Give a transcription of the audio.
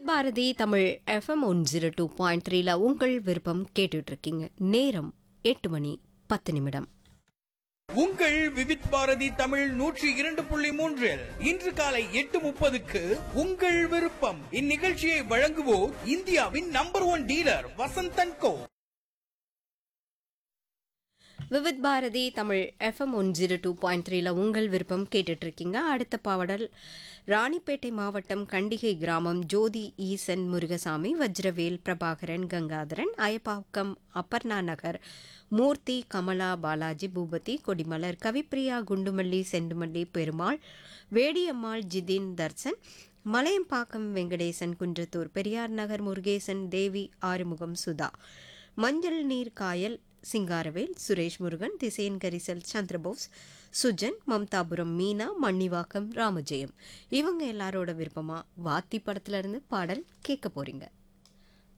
Vividh Bharati Tamil F M one zero two point த்ரீல உங்கள் விருப்பம் கேட்டுட்டு இருக்கீங்க நேரம் எட்டு மணி பத்து நிமிடம் உங்கள் விவித் பாரதி தமிழ் நூற்றி இரண்டு புள்ளி மூன்றில் இன்று காலை எட்டு முப்பதுக்கு உங்கள் விருப்பம் இந்நிகழ்ச்சியை வழங்குவோர் இந்தியாவின் number one dealer Vasanthan co Vividh Bharati Tamil F M one zero two point த்ரீல உங்கள் விருப்பம் கேட்டுட்டு இருக்கீங்க அடுத்த பாவடல் ராணிப்பேட்டை மாவட்டம் கண்டிகை கிராமம் ஜோதி ஈசன் முருகசாமி வஜ்ரவேல் பிரபாகரன் கங்காதரன் அயப்பாக்கம் அப்பர்ணா நகர் மூர்த்தி கமலா பாலாஜி பூபதி கொடிமலர் கவிப்பிரியா குண்டுமல்லி செண்டுமல்லி பெருமாள் வேடியம்மாள் ஜிதின் தர்சன் மலையம்பாக்கம் வெங்கடேசன் குன்றத்தூர் பெரியார் நகர் முருகேசன் தேவி ஆறுமுகம் சுதா மஞ்சள் நீர் காயல் சிங்காரவேல் சுரேஷ் முருகன் திசையன் கரிசல் சந்திரபோஸ் சுஜன் மம்தாபுரம் மீனா மன்னிவாக்கம் ராமஜெயம் இவங்க எல்லாரோட விருப்பமா வாத்தி படத்துல இருந்து பாடல் கேட்க போறீங்க